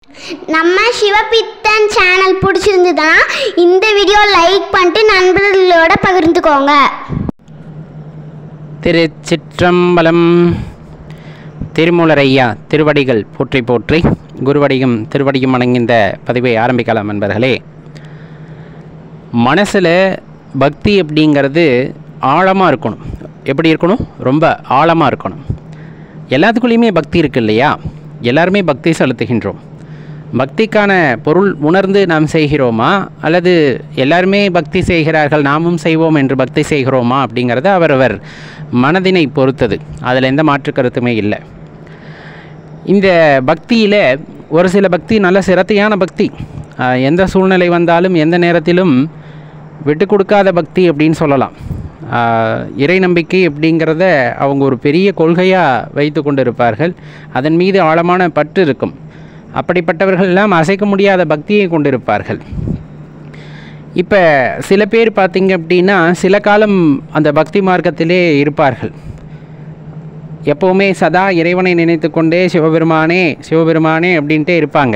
நம்ம சிவபித்தன் சேனல் பிடிச்சிருந்ததுன்னா இந்த வீடியோ லைக் பண்ணிட்டு நண்பர்களோட பகிர்ந்துக்கோங்க திருச்சிற்றம்பலம் திருமூலரையா திருவடிகள் போற்றி போற்றி குருவடியும் திருவடியும் அடங்கிந்த பதிவை ஆரம்பிக்கலாம் நண்பர்களே மனசில் பக்தி அப்படிங்கிறது ஆழமாக இருக்கணும் எப்படி இருக்கணும் ரொம்ப ஆழமாக இருக்கணும் எல்லாத்துக்குள்ளேயுமே பக்தி இருக்கு இல்லையா எல்லாருமே பக்தி செலுத்துகின்றோம் பக்திக்கான பொருள் உணர்ந்து நாம் செய்கிறோமா அல்லது எல்லாருமே பக்தி செய்கிறார்கள் நாமும் செய்வோம் என்று பக்தி செய்கிறோமா அப்படிங்கிறது அவரவர் மனதினை பொறுத்தது அதில் எந்த மாற்று கருத்துமே இல்லை இந்த பக்தியில் ஒரு சில பக்தி நல்ல சிரத்தையான பக்தி ஆஹ் எந்த சூழ்நிலை வந்தாலும் எந்த நேரத்திலும் விட்டு கொடுக்காத பக்தி அப்படின்னு சொல்லலாம் ஆஹ் இறை நம்பிக்கை அப்படிங்கிறத அவங்க ஒரு பெரிய கொள்கையாக வைத்து கொண்டு இருப்பார்கள் அதன் மீது ஆழமான பற்று இருக்கும் அப்படிப்பட்டவர்கள் எல்லாம் அசைக்க முடியாத பக்தியை கொண்டிருப்பார்கள் இப்போ சில பேர் பார்த்தீங்க அப்படின்னா சில காலம் அந்த பக்தி மார்க்கத்திலே இருப்பார்கள் எப்போவுமே சதா இறைவனை நினைத்து கொண்டே சிவபெருமானே சிவபெருமானே அப்படின்ட்டே இருப்பாங்க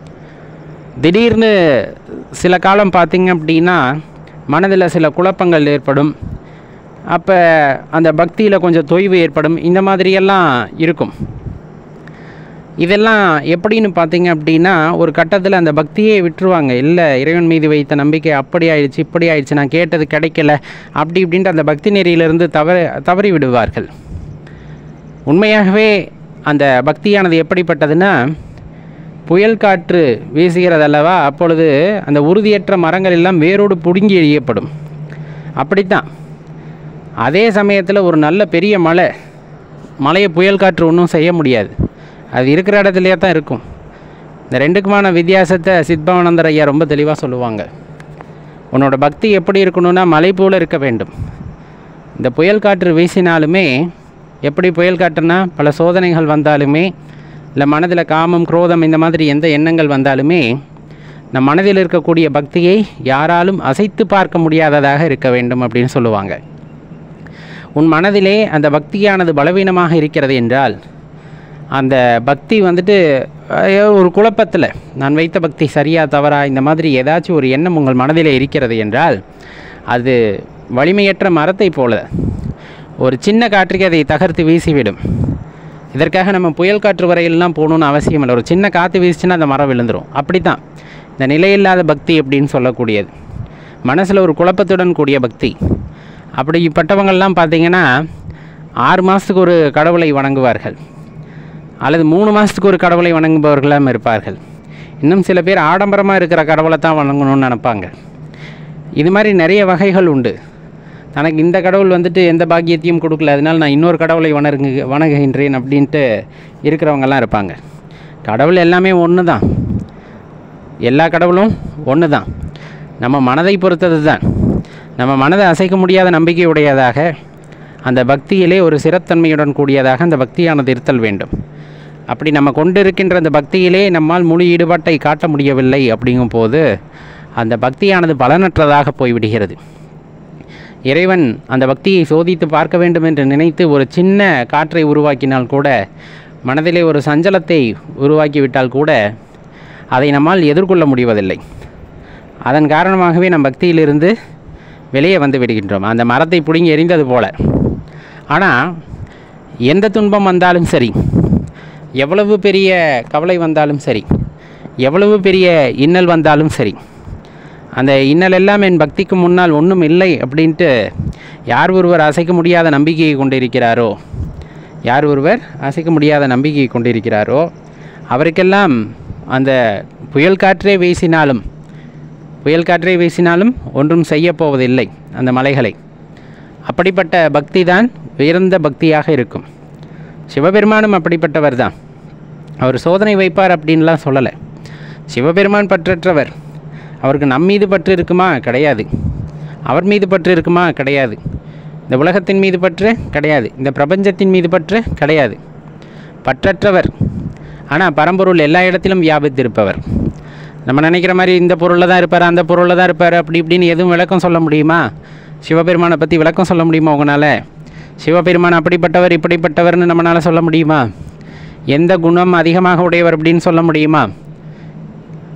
திடீர்னு சில காலம் பார்த்தீங்க அப்படின்னா மனதில் சில குழப்பங்கள் ஏற்படும் அப்போ அந்த பக்தியில் கொஞ்சம் தொய்வு ஏற்படும் இந்த மாதிரியெல்லாம் இருக்கும் இதெல்லாம் எப்படின்னு பார்த்தீங்க அப்படின்னா ஒரு கட்டத்தில் அந்த பக்தியே விட்டுருவாங்க இல்லை இறைவன் மீது வைத்த நம்பிக்கை அப்படி ஆயிடுச்சு இப்படி ஆயிடுச்சு நான் கேட்டது கிடைக்கல அப்படி இப்படின்ட்டு அந்த பக்தி நெறியிலிருந்து தவற தவறி விடுவார்கள் உண்மையாகவே அந்த பக்தியானது எப்படிப்பட்டதுன்னா புயல் காற்று வீசுகிறதல்லவா அப்பொழுது அந்த உறுதியற்ற மரங்கள் எல்லாம் வேரோடு பிடுங்கி எறியப்படும் அப்படித்தான் அதே சமயத்தில் ஒரு நல்ல பெரிய மலை மலையை புயல் காற்று ஒன்றும் செய்ய முடியாது அது இருக்கிற இடத்துலையே தான் இருக்கும் இந்த ரெண்டுக்குமான வித்தியாசத்தை சித்பவானந்தர் ஐயா ரொம்ப தெளிவாக சொல்லுவாங்க உன்னோட பக்தி எப்படி இருக்கணும்னா மலை போல இருக்க வேண்டும் இந்த புயல் காற்று வீசினாலுமே எப்படி புயல் காற்றுனா பல சோதனைகள் வந்தாலுமே இல்லை மனதில் காமம் குரோதம் இந்த மாதிரி எந்த எண்ணங்கள் வந்தாலுமே நம் மனதில் இருக்கக்கூடிய பக்தியை யாராலும் அசைத்து பார்க்க முடியாததாக இருக்க வேண்டும் அப்படின்னு சொல்லுவாங்க உன் மனதிலே அந்த பக்தியானது பலவீனமாக இருக்கிறது என்றால் அந்த பக்தி வந்துட்டு அஹ், ஒரு குழப்பத்தில் நான் வைத்த பக்தி சரியா தவறா இந்த மாதிரி ஏதாச்சும் ஒரு எண்ணம் உங்கள் மனதிலே இருக்கிறது என்றால் அது வலிமையற்ற மரத்தை போல ஒரு சின்ன காற்றுக்கு அதை தகர்த்து வீசிவிடும் இதற்காக நம்ம புயல் காற்று வரையிலலாம் போகணுன்னு அவசியம் இல்லை ஒரு சின்ன காற்று வீசிச்சுன்னா அந்த மரம் விழுந்துடும் அப்படி தான் இந்த நிலையில்லாத பக்தி அப்படின்னு சொல்லக்கூடியது மனசில் ஒரு குழப்பத்துடன் கூடிய பக்தி அப்படிப்பட்டவங்கள்லாம் பார்த்தீங்கன்னா ஆறு மாதத்துக்கு ஒரு கடவுளை வணங்குவார்கள் அல்லது மூணு மாதத்துக்கு ஒரு கடவுளை வணங்குபவர்களும் இருப்பார்கள் இன்னும் சில பேர் ஆடம்பரமாக இருக்கிற கடவுளை தான் வணங்கணும்னு நினைப்பாங்க இது மாதிரி நிறைய வகைகள் உண்டு தனக்கு இந்த கடவுள் வந்துட்டு எந்த பாக்கியத்தையும் கொடுக்கல அதனால நான் இன்னொரு கடவுளை வணங்கு வணங்குகின்றேன் அப்படின்ட்டு இருக்கிறவங்கெல்லாம் இருப்பாங்க கடவுள் எல்லாமே ஒன்று தான் எல்லா கடவுளும் ஒன்று தான் நம்ம மனதை பொறுத்தது தான் நம்ம மனதை அசைக்க முடியாத நம்பிக்கை உடையதாக அந்த பக்தியிலே ஒரு சிறத்தன்மையுடன் கூடியதாக அந்த பக்தியானது இருத்தல் வேண்டும் அப்படி நம்ம கொண்டிருக்கின்ற அந்த பக்தியிலே நம்மால் முழு ஈடுபாட்டை காட்ட முடியவில்லை அப்படிங்கும் போது அந்த பக்தியானது பலனற்றதாக போய்விடுகிறது இறைவன் அந்த பக்தியை சோதித்து பார்க்க வேண்டும் என்று நினைத்து ஒரு சின்ன காற்றை உருவாக்கினால் கூட மனதிலே ஒரு சஞ்சலத்தை உருவாக்கிவிட்டால் கூட அதை நம்மால் எதிர்கொள்ள முடிவதில்லை அதன் காரணமாகவே நம் பக்தியிலிருந்து வெளியே வந்து விடுகின்றோம் அந்த மரத்தை பிடுங்கி எறிந்தது போல ஆனால் எந்த துன்பம் வந்தாலும் சரி எவ்வளவு பெரிய கவலை வந்தாலும் சரி எவ்வளவு பெரிய இன்னல் வந்தாலும் சரி அந்த இன்னல் எல்லாம் என் பக்திக்கு முன்னால் ஒன்றும் இல்லை அப்படின்ட்டு யார் ஒருவர் அசைக்க முடியாத நம்பிக்கையை கொண்டிருக்கிறாரோ யார் ஒருவர் அசைக்க முடியாத நம்பிக்கையை கொண்டிருக்கிறாரோ அவருக்கெல்லாம் அந்த புயல் காற்றே வீசினாலும் புயல் காற்றே வீசினாலும் ஒன்றும் செய்யப் போவதில்லை அந்த மலைகளை அப்படிப்பட்ட பக்தி தான் உயர்ந்த பக்தியாக இருக்கும் சிவபெருமானும் அப்படிப்பட்டவர் தான் அவர் சோதனை வைப்பார் அப்படின்லாம் சொல்லலை சிவபெருமான் பற்றற்றவர் அவருக்கு நம் மீது பற்று இருக்குமா கிடையாது அவர் மீது பற்று இருக்குமா கிடையாது இந்த உலகத்தின் மீது பற்று கிடையாது இந்த பிரபஞ்சத்தின் மீது பற்று கிடையாது பற்றற்றவர் ஆனால் பரம்பொருள் எல்லா இடத்திலும் வியாபித்திருப்பவர் நம்ம நினைக்கிற மாதிரி இந்த பொருளில் தான் இருப்பார் அந்த பொருளில் தான் இருப்பார் அப்படி இப்படின்னு எதுவும் விளக்கம் சொல்ல முடியுமா சிவபெருமானை பற்றி விளக்கம் சொல்ல முடியுமா உங்களால் சிவபெருமான் அப்படிப்பட்டவர் இப்படிப்பட்டவர்னு நம்மளால் சொல்ல முடியுமா எந்த குணம் அதிகமாக உடையவர் அப்படின்னு சொல்ல முடியுமா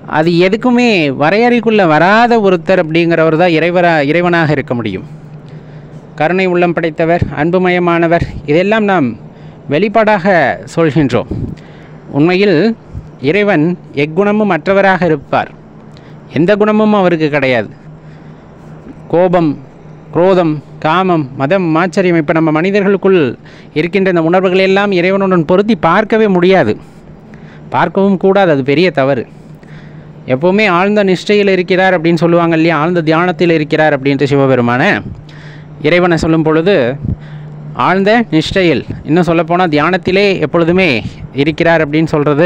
அது எதுக்குமே வரையறைக்குள்ளே வராத ஒருத்தர் அப்படிங்கிறவர் தான் இறைவரா இறைவனாக இருக்க முடியும் கருணை உள்ளம் படைத்தவர் அன்புமயமானவர் இதெல்லாம் நாம் வெளிப்பாடாக சொல்கின்றோம் உண்மையில் இறைவன் எக்குணமும் மற்றவராக இருப்பார் எந்த குணமும் அவருக்கு கிடையாது கோபம் குரோதம் காமம் மதம் ஆச்சரியம் இப்போ நம்ம மனிதர்களுக்குள் இருக்கின்ற இந்த உணர்வுகள் எல்லாம் இறைவனுடன் பொருத்தி பார்க்கவே முடியாது பார்க்கவும் கூடாது அது பெரிய தவறு எப்போவுமே ஆழ்ந்த நிஷ்டையில் இருக்கிறார் அப்படின்னு சொல்லுவாங்க இல்லையா ஆழ்ந்த தியானத்தில் இருக்கிறார் அப்படின்ட்டு சிவபெருமான இறைவனை சொல்லும் பொழுது ஆழ்ந்த நிஷ்டையில் இன்னும் சொல்லப்போனால் தியானத்திலே எப்பொழுதுமே இருக்கிறார் அப்படின்னு சொல்கிறது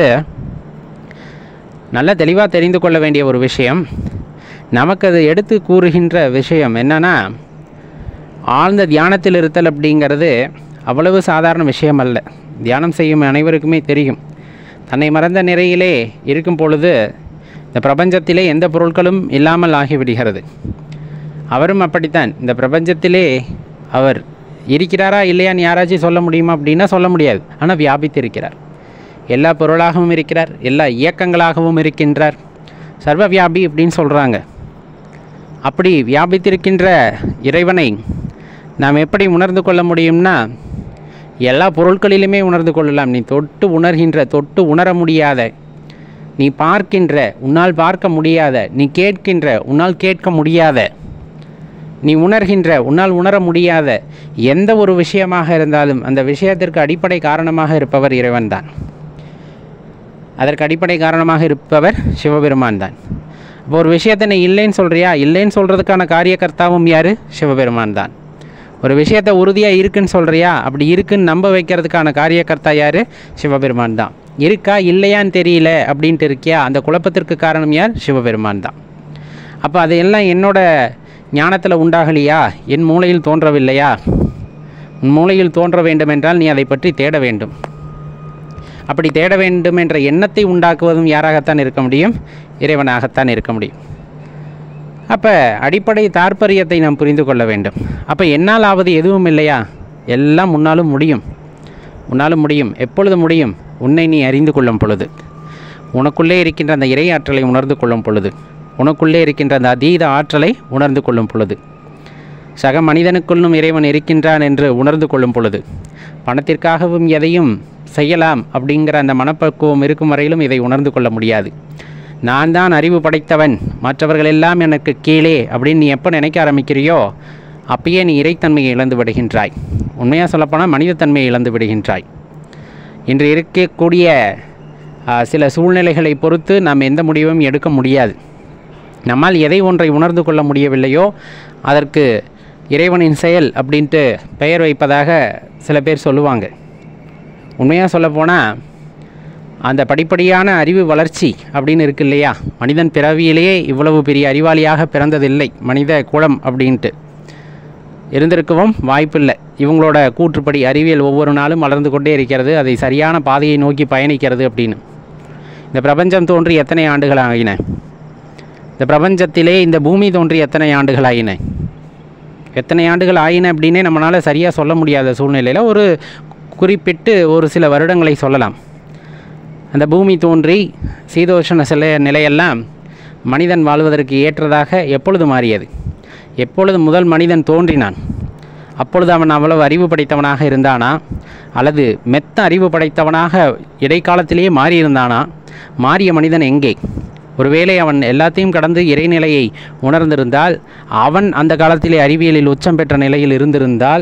நல்ல தெளிவாக தெரிந்து கொள்ள வேண்டிய ஒரு விஷயம் நமக்கு அது எடுத்து கூறுகின்ற விஷயம் என்னன்னா ஆழ்ந்த தியானத்தில் இருத்தல் அப்படிங்கிறது அவ்வளவு சாதாரண விஷயம் அல்ல தியானம் செய்யும் அனைவருக்குமே தெரியும் தன்னை மறந்த நிறையிலே இருக்கும் பொழுது இந்த பிரபஞ்சத்திலே எந்த பொருட்களும் இல்லாமல் ஆகிவிடுகிறது அவரும் அப்படித்தான் இந்த பிரபஞ்சத்திலே அவர் இருக்கிறாரா இல்லையான்னு யாராச்சும் சொல்ல முடியுமா அப்படின்னா சொல்ல முடியாது ஆனால் வியாபித்திருக்கிறார் எல்லா பொருளாகவும் இருக்கிறார் எல்லா இயக்கங்களாகவும் இருக்கின்றார் சர்வ வியாபி அப்படின்னு சொல்கிறாங்க அப்படி வியாபித்திருக்கின்ற இறைவனை நாம் எப்படி உணர்ந்து கொள்ள முடியும்னா எல்லா பொருட்களிலுமே உணர்ந்து கொள்ளலாம் நீ தொட்டு உணர்கின்ற தொட்டு உணர முடியாத நீ பார்க்கின்ற உன்னால் பார்க்க முடியாத நீ கேட்கின்ற உன்னால் கேட்க முடியாத நீ உணர்கின்ற உன்னால் உணர முடியாத எந்த ஒரு விஷயமாக இருந்தாலும் அந்த விஷயத்திற்கு அடிப்படை காரணமாக இருப்பவர் இறைவன்தான் அதற்கு அடிப்படை காரணமாக இருப்பவர் சிவபெருமான் தான் இப்போ ஒரு விஷயத்தை நீ இல்லைன்னு சொல்கிறியா இல்லைன்னு சொல்கிறதுக்கான காரியகர்த்தாவும் யார் சிவபெருமான் தான் ஒரு விஷயத்தை உறுதியாக இருக்குன்னு சொல்கிறியா அப்படி இருக்குன்னு நம்ப வைக்கிறதுக்கான காரியகர்த்தா யார் சிவபெருமான் தான் இருக்கா இல்லையான்னு தெரியல அப்படின்ட்டு இருக்கியா அந்த குழப்பத்திற்கு காரணம் யார் சிவபெருமான் தான் அப்போ அதையெல்லாம் என்னோட ஞானத்தில் உண்டாகலையா என் மூளையில் தோன்றவில்லையா உன் மூளையில் தோன்ற வேண்டுமென்றால் நீ அதை பற்றி தேட வேண்டும் அப்படி தேட வேண்டும் என்ற எண்ணத்தை உண்டாக்குவதும் யாராகத்தான் இருக்க முடியும் இறைவனாகத்தான் இருக்க முடியும் அப்போ அடிப்படை தாற்பரியத்தை நாம் புரிந்து கொள்ள வேண்டும் அப்போ என்னால் ஆவது எதுவும் இல்லையா எல்லாம் முன்னாலும் முடியும் உன்னாலும் முடியும் எப்பொழுது முடியும் உன்னை நீ அறிந்து கொள்ளும் பொழுது உனக்குள்ளே இருக்கின்ற அந்த இறை ஆற்றலை உணர்ந்து கொள்ளும் பொழுது உனக்குள்ளே இருக்கின்ற அந்த அதீத ஆற்றலை உணர்ந்து கொள்ளும் பொழுது சக மனிதனுக்குள்ளும் இறைவன் இருக்கின்றான் என்று உணர்ந்து கொள்ளும் பொழுது பணத்திற்காகவும் எதையும் செய்யலாம் அப்படிங்கிற அந்த மனப்பக்குவம் இருக்கும் வரையிலும் இதை உணர்ந்து கொள்ள முடியாது நான் தான் அறிவு படைத்தவன் மற்றவர்கள் எல்லாம் எனக்கு கீழே அப்படின்னு நீ எப்போ நினைக்க ஆரம்பிக்கிறியோ அப்பயே நீ இறைத்தன்மையை இழந்து விடுகின்றாய் உண்மையாக சொல்லப்போனால் மனிதத்தன்மையை இழந்து விடுகின்றாய் இன்று இருக்கக்கூடிய ஆ, சில சூழ்நிலைகளை பொறுத்து நாம் எந்த முடிவும் எடுக்க முடியாது நம்மால் எதை ஒன்றை உணர்ந்து கொள்ள முடியவில்லையோ அதற்கு இறைவனின் செயல் அப்படின்ட்டு பெயர் வைப்பதாக சில பேர் சொல்லுவாங்க உண்மையாக சொல்லப்போனால் அந்த படிப்படியான அறிவு வளர்ச்சி அப்படின்னு இருக்கு இல்லையா மனிதன் பிறவியிலேயே இவ்வளவு பெரிய அறிவாளியாக பிறந்ததில்லை மனித குலம் அப்படின்ட்டு இருந்திருக்கவும் வாய்ப்பில்லை இவங்களோட கூற்றுப்படி அறிவியல் ஒவ்வொரு நாளும் வளர்ந்து கொண்டே இருக்கிறது அதை சரியான பாதையை நோக்கி பயணிக்கிறது அப்படின்னு இந்த பிரபஞ்சம் தோன்றி எத்தனை ஆண்டுகள் ஆகின இந்த பிரபஞ்சத்திலே இந்த பூமி தோன்றி எத்தனை ஆண்டுகள் ஆகின எத்தனை ஆண்டுகள் ஆயின அப்படின்னே நம்மளால் சரியாக சொல்ல முடியாத சூழ்நிலையில் ஒரு குறிப்பிட்டு ஒரு சில வருடங்களை சொல்லலாம் அந்த பூமி தோன்றி சீதோஷண சில நிலையெல்லாம் மனிதன் வாழ்வதற்கு ஏற்றதாக எப்பொழுது மாறியது எப்பொழுது முதல் மனிதன் தோன்றினான் அப்பொழுது அவன் அவ்வளவு அறிவு படைத்தவனாக இருந்தானா அல்லது மெத்த அறிவு படைத்தவனாக இடைக்காலத்திலேயே மாறியிருந்தானா மாறிய மனிதன் எங்கே ஒருவேளை அவன் எல்லாத்தையும் கடந்து இறைநிலையை உணர்ந்திருந்தால் அவன் அந்த காலத்திலே அறிவியலில் உச்சம் பெற்ற நிலையில் இருந்திருந்தால்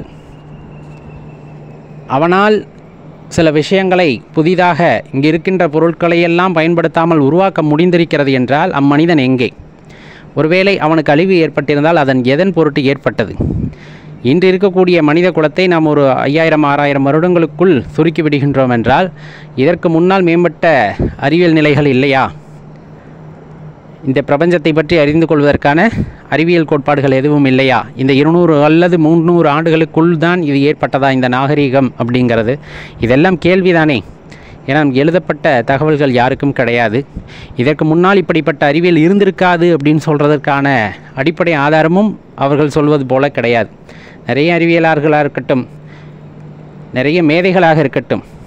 அவனால் சில விஷயங்களை புதிதாக இங்கு இருக்கின்ற பொருட்களை எல்லாம் பயன்படுத்தாமல் உருவாக்க முடிந்திருக்கிறது என்றால் அம்மனிதன் எங்கே ஒருவேளை அவனுக்கு அழிவு ஏற்பட்டிருந்தால் அதன் எதன் பொருட்டு ஏற்பட்டது இன்று இருக்கக்கூடிய மனித குலத்தை நாம் ஒரு ஐயாயிரம் ஆறாயிரம் வருடங்களுக்குள் சுருக்கி விடுகின்றோம் என்றால் இதற்கு முன்னால் மேம்பட்ட அறிவியல் நிலைகள் இல்லையா இந்த பிரபஞ்சத்தை பற்றி அறிந்து கொள்வதற்கான அறிவியல் கோட்பாடுகள் எதுவும் இல்லையா இந்த இருநூறு அல்லது முந்நூறு ஆண்டுகளுக்குள் தான் இது ஏற்பட்டதா இந்த நாகரீகம் அப்படிங்கிறது இதெல்லாம் கேள்விதானே ஏன்னா எழுதப்பட்ட தகவல்கள் யாருக்கும் கிடையாது இதற்கு முன்னால் இப்படிப்பட்ட அறிவியல் இருந்திருக்காது அப்படின்னு சொல்கிறதற்கான அடிப்படை ஆதாரமும் அவர்கள் சொல்வது போல கிடையாது நிறைய அறிவியலாளர்களாக இருக்கட்டும் நிறைய மேதைகளாக இருக்கட்டும்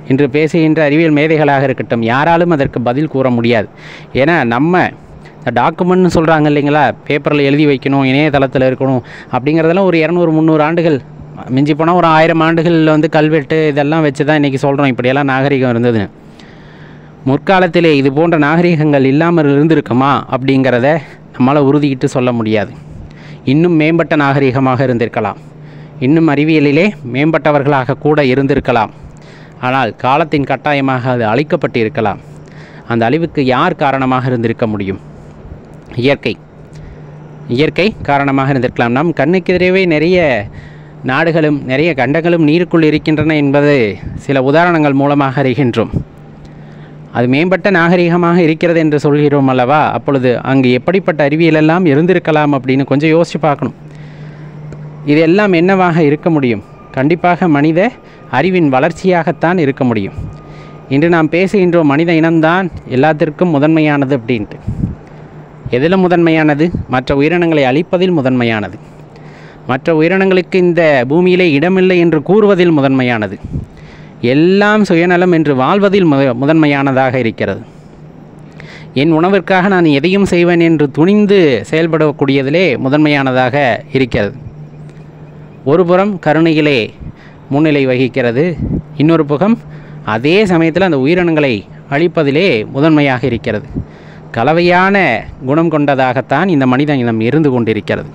இன்று பேசுகின்ற அறிவியல் மேதைகளாக இருக்கட்டும் யாராலும் அதற்கு பதில் கூற முடியாது ஏன்னா நம்ம இந்த டாக்குமெண்ட்னு சொல்கிறாங்க இல்லைங்களா பேப்பரில் எழுதி வைக்கணும் இணையதளத்தில் இருக்கணும் அப்படிங்கிறதெல்லாம் ஒரு இரநூறு முந்நூறு ஆண்டுகள் மிஞ்சி போனால் ஒரு ஆயிரம் ஆண்டுகளில் வந்து கல்வெட்டு இதெல்லாம் வச்சு தான் இன்றைக்கி சொல்கிறோம் இப்படியெல்லாம் நாகரிகம் இருந்தது முற்காலத்திலே இது போன்ற நாகரிகங்கள் இல்லாமல் இருந்திருக்குமா அப்படிங்கிறத நம்மளால் உறுதியிட்டு சொல்ல முடியாது இன்னும் மேம்பட்ட நாகரிகமாக இருந்திருக்கலாம் இன்னும் அறிவியலிலே மேம்பட்டவர்களாக கூட இருந்திருக்கலாம் ஆனால் காலத்தின் கட்டாயமாக அது அழிக்கப்பட்டு இருக்கலாம் அந்த அழிவுக்கு யார் காரணமாக இருந்திருக்க முடியும் இயற்கை இயற்கை காரணமாக இருந்திருக்கலாம் நம் கண்ணுக்கு எதிரவே நிறைய நாடுகளும் நிறைய கண்டங்களும் நீருக்குள் இருக்கின்றன என்பது சில உதாரணங்கள் மூலமாக அறிகின்றோம் அது மேம்பட்ட நாகரிகமாக இருக்கிறது என்று சொல்கிறோம் அல்லவா அப்பொழுது அங்கு எப்படிப்பட்ட அறிவியலெல்லாம் இருந்திருக்கலாம் அப்படின்னு கொஞ்சம் யோசித்து பார்க்கணும் இதெல்லாம் என்னவாக இருக்க முடியும் கண்டிப்பாக மனித அறிவின் வளர்ச்சியாகத்தான் இருக்க முடியும் இன்று நாம் பேசுகின்றோம் மனித இனம்தான் எல்லாத்திற்கும் முதன்மையானது அப்படின்ட்டு எதில் முதன்மையானது மற்ற உயிரினங்களை அழிப்பதில் முதன்மையானது மற்ற உயிரினங்களுக்கு இந்த பூமியிலே இடமில்லை என்று கூறுவதில் முதன்மையானது எல்லாம் சுயநலம் என்று வாழ்வதில் முத முதன்மையானதாக இருக்கிறது என் உணவிற்காக நான் எதையும் செய்வேன் என்று துணிந்து செயல்படக்கூடியதிலே முதன்மையானதாக இருக்கிறது ஒரு புறம் கருணையிலே முன்னிலை வகிக்கிறது இன்னொரு புறம் அதே சமயத்தில் அந்த உயிரினங்களை அழிப்பதிலே முதன்மையாக இருக்கிறது கலவையான குணம் கொண்டதாகத்தான் இந்த மனித இனம் இருந்து கொண்டிருக்கிறது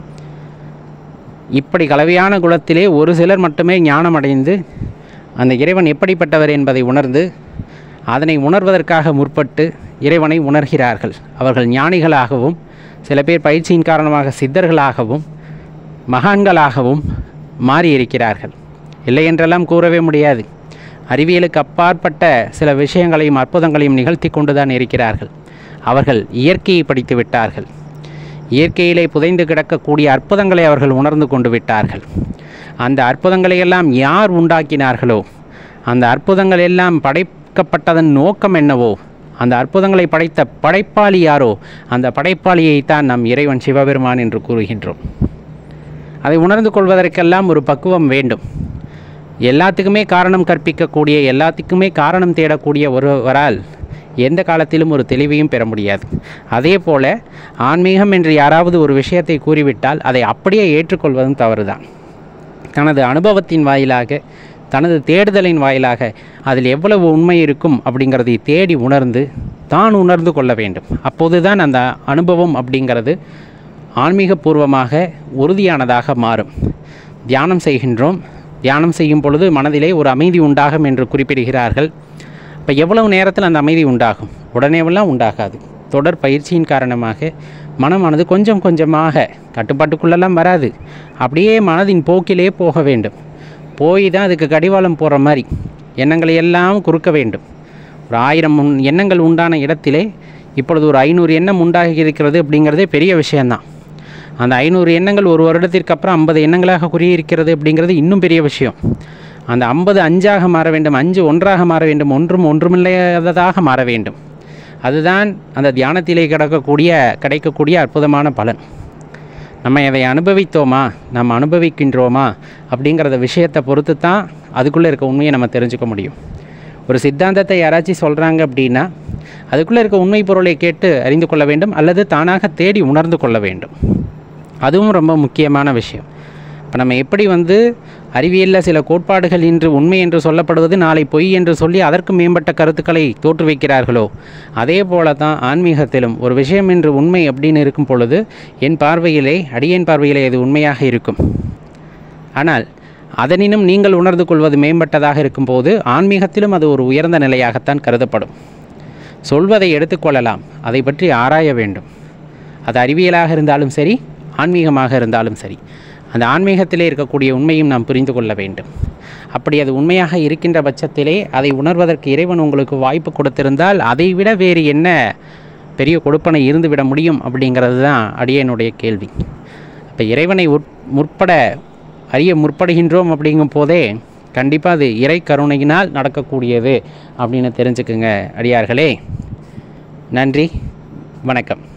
இப்படி கலவையான குலத்திலே ஒரு சிலர் மட்டுமே ஞானமடைந்து அந்த இறைவன் எப்படிப்பட்டவர் என்பதை உணர்ந்து அதனை உணர்வதற்காக முற்பட்டு இறைவனை உணர்கிறார்கள் அவர்கள் ஞானிகளாகவும் சில பேர் பயிற்சியின் காரணமாக சித்தர்களாகவும் மகான்களாகவும் மாறியிருக்கிறார்கள் இல்லை என்றெல்லாம் கூறவே முடியாது அறிவியலுக்கு அப்பாற்பட்ட சில விஷயங்களையும் அற்புதங்களையும் நிகழ்த்தி கொண்டுதான் இருக்கிறார்கள் அவர்கள் இயற்கையை படித்து விட்டார்கள் இயற்கையிலே புதைந்து கிடக்கக்கூடிய அற்புதங்களை அவர்கள் உணர்ந்து கொண்டு விட்டார்கள் அந்த அற்புதங்களை எல்லாம் யார் உண்டாக்கினார்களோ அந்த அற்புதங்கள் எல்லாம் படைக்கப்பட்டதன் நோக்கம் என்னவோ அந்த அற்புதங்களை படைத்த படைப்பாளி யாரோ அந்த படைப்பாளியைத்தான் நம் இறைவன் சிவபெருமான் என்று கூறுகின்றோம் அதை உணர்ந்து கொள்வதற்கெல்லாம் ஒரு பக்குவம் வேண்டும் எல்லாத்துக்குமே காரணம் கற்பிக்கக்கூடிய எல்லாத்துக்குமே காரணம் தேடக்கூடிய ஒருவரால் எந்த காலத்திலும் ஒரு தெளிவையும் பெற முடியாது அதே போல ஆன்மீகம் என்று யாராவது ஒரு விஷயத்தை கூறிவிட்டால் அதை அப்படியே ஏற்றுக்கொள்வதும் தவறுதான் தனது அனுபவத்தின் வாயிலாக தனது தேடுதலின் வாயிலாக அதில் எவ்வளவு உண்மை இருக்கும் அப்படிங்கிறதை தேடி உணர்ந்து தான் உணர்ந்து கொள்ள வேண்டும் அப்போதுதான் அந்த அனுபவம் அப்படிங்கிறது ஆன்மீகபூர்வமாக உறுதியானதாக மாறும் தியானம் செய்கின்றோம் தியானம் செய்யும் பொழுது மனதிலே ஒரு அமைதி உண்டாகும் என்று குறிப்பிடுகிறார்கள் இப்போ எவ்வளவு நேரத்தில் அந்த அமைதி உண்டாகும் உடனேவெல்லாம் உண்டாகாது தொடர் பயிற்சியின் காரணமாக மனமானது கொஞ்சம் கொஞ்சமாக கட்டுப்பாட்டுக்குள்ளெல்லாம் வராது அப்படியே மனதின் போக்கிலே போக வேண்டும் போய் தான் அதுக்கு கடிவாளம் போடுற மாதிரி எண்ணங்களை எல்லாம் குறுக்க வேண்டும் ஒரு ஆயிரம் உன் எண்ணங்கள் உண்டான இடத்திலே இப்பொழுது ஒரு ஐநூறு எண்ணம் உண்டாகி இருக்கிறது அப்படிங்கிறதே பெரிய விஷயந்தான் அந்த ஐநூறு எண்ணங்கள் ஒரு வருடத்திற்கு அப்புறம் ஐம்பது எண்ணங்களாக குறுகியிருக்கிறது அப்படிங்கிறது இன்னும் பெரிய விஷயம் அந்த ஐம்பது அஞ்சாக மாற வேண்டும் அஞ்சு ஒன்றாக மாற வேண்டும் ஒன்றும் ஒன்றுமில்லாததாக மாற வேண்டும் அதுதான் அந்த தியானத்திலே கிடக்கக்கூடிய கிடைக்கக்கூடிய அற்புதமான பலன் நம்ம அதை அனுபவித்தோமா நம்ம அனுபவிக்கின்றோமா அப்படிங்கிறத விஷயத்தை பொறுத்து தான் அதுக்குள்ளே இருக்க உண்மையை நம்ம தெரிஞ்சுக்க முடியும் ஒரு சித்தாந்தத்தை யாராச்சும் சொல்கிறாங்க அப்படின்னா அதுக்குள்ளே இருக்க உண்மை பொருளை கேட்டு அறிந்து கொள்ள வேண்டும் அல்லது தானாக தேடி உணர்ந்து கொள்ள வேண்டும் அதுவும் ரொம்ப முக்கியமான விஷயம் இப்போ நம்ம எப்படி வந்து அறிவியலில் சில கோட்பாடுகள் இன்று உண்மை என்று சொல்லப்படுவது நாளை பொய் என்று சொல்லி அதற்கு மேம்பட்ட கருத்துக்களை தோற்றுவிக்கிறார்களோ அதே போல தான் ஆன்மீகத்திலும் ஒரு விஷயம் என்று உண்மை அப்படின்னு இருக்கும் பொழுது என் பார்வையிலே அடியேன் பார்வையிலே அது உண்மையாக இருக்கும் ஆனால் அதனினும் நீங்கள் உணர்ந்து கொள்வது மேம்பட்டதாக இருக்கும்போது ஆன்மீகத்திலும் அது ஒரு உயர்ந்த நிலையாகத்தான் கருதப்படும் சொல்வதை எடுத்துக்கொள்ளலாம் அதை பற்றி ஆராய வேண்டும் அது அறிவியலாக இருந்தாலும் சரி ஆன்மீகமாக இருந்தாலும் சரி அந்த ஆன்மீகத்திலே இருக்கக்கூடிய உண்மையும் நாம் புரிந்து கொள்ள வேண்டும் அப்படி அது உண்மையாக இருக்கின்ற பட்சத்திலே அதை உணர்வதற்கு இறைவன் உங்களுக்கு வாய்ப்பு கொடுத்திருந்தால் அதைவிட வேறு என்ன பெரிய கொடுப்பனை இருந்துவிட முடியும் அப்படிங்கிறது தான் அடியனுடைய கேள்வி இப்போ இறைவனை உட் முற்பட அறிய முற்படுகின்றோம் அப்படிங்கும் போதே கண்டிப்பாக அது இறை கருணையினால் நடக்கக்கூடியது அப்படின்னு தெரிஞ்சுக்குங்க அடியார்களே நன்றி வணக்கம்